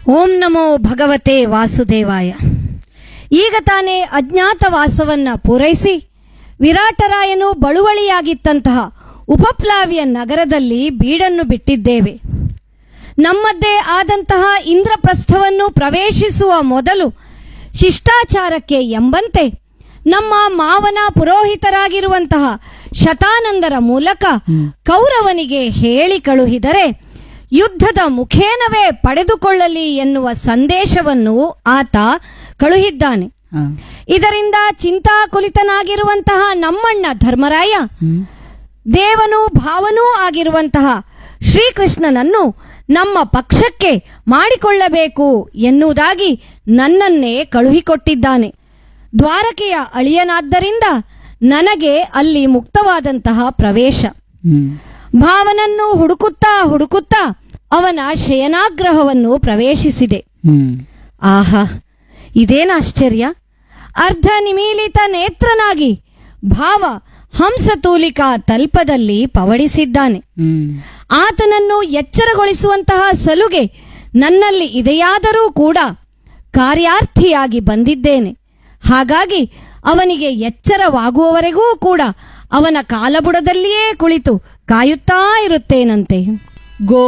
ಓಂ ನಮೋ ಭಗವತೆ ವಾಸುದೇವಾಯ ಈಗ ತಾನೇ ಅಜ್ಞಾತವಾಸವನ್ನ ಪೂರೈಸಿ ವಿರಾಟರಾಯನು ಬಳುವಳಿಯಾಗಿತ್ತಂತಹ ಉಪಪ್ಲಾವಿಯ ನಗರದಲ್ಲಿ ಬೀಡನ್ನು ಬಿಟ್ಟಿದ್ದೇವೆ ನಮ್ಮದ್ದೇ ಆದಂತಹ ಇಂದ್ರಪ್ರಸ್ಥವನ್ನು ಪ್ರವೇಶಿಸುವ ಮೊದಲು ಶಿಷ್ಟಾಚಾರಕ್ಕೆ ಎಂಬಂತೆ ನಮ್ಮ ಮಾವನ ಪುರೋಹಿತರಾಗಿರುವಂತಹ ಶತಾನಂದರ ಮೂಲಕ ಕೌರವನಿಗೆ ಹೇಳಿ ಕಳುಹಿದರೆ ಯುದ್ಧದ ಮುಖೇನವೇ ಪಡೆದುಕೊಳ್ಳಲಿ ಎನ್ನುವ ಸಂದೇಶವನ್ನು ಆತ ಕಳುಹಿದ್ದಾನೆ ಹಾ. ಇದರಿಂದ ಚಿಂತಾಕುಲಿತನಾಗಿರುವಂತಹ ನಮ್ಮಣ್ಣ ಧರ್ಮರಾಯ ದೇವನೂ ಭಾವನೂ ಆಗಿರುವಂತಹ ಶ್ರೀಕೃಷ್ಣನನ್ನು ನಮ್ಮ ಪಕ್ಷಕ್ಕೆ ಮಾಡಿಕೊಳ್ಳಬೇಕು ಎನ್ನುವುದಾಗಿ ನನ್ನನ್ನೇ ಕಳುಹಿಕೊಟ್ಟಿದ್ದಾನೆ ದ್ವಾರಕೆಯ ಅಳಿಯನಾದ್ದರಿಂದ ನನಗೆ ಅಲ್ಲಿ ಮುಕ್ತವಾದಂತಹ ಪ್ರವೇಶ ಹ್ಮ್. ಭಾವನನ್ನು ಹುಡುಕುತ್ತಾ ಹುಡುಕುತ್ತಾ ಅವನ ಶಯನಾಗ್ರಹವನ್ನು ಪ್ರವೇಶಿಸಿದೆ ಹ್ಮ್. ಆಹಾ ಇದೇನ ಆಶ್ಚರ್ಯ ಅರ್ಧ ನಿಮೀಲಿತ ನೇತ್ರನಾಗಿ ಭಾವ ಹಂಸತೂಲಿಕಾ ತಲ್ಪದಲ್ಲಿ ಪವಡಿಸಿದ್ದಾನೆ ಹ್ಮ್. ಆತನನ್ನು ಎಚ್ಚರಗೊಳಿಸುವಂತಹ ಸಲುಗೆ ನನ್ನಲ್ಲಿ ಇದೆಯಾದರೂ ಕೂಡ ಕಾರ್ಯಾರ್ಥಿಯಾಗಿ ಬಂದಿದ್ದೇನೆ ಹಾಗಾಗಿ ಅವನಿಗೆ ಎಚ್ಚರವಾಗುವವರೆಗೂ ಕೂಡ ಅವನ ಕಾಲಬುಡದಲ್ಲಿಯೇ ಕುಳಿತು ಕಾಯುತ್ತಾ ಇರುತ್ತೇನಂತೆ ಗೋ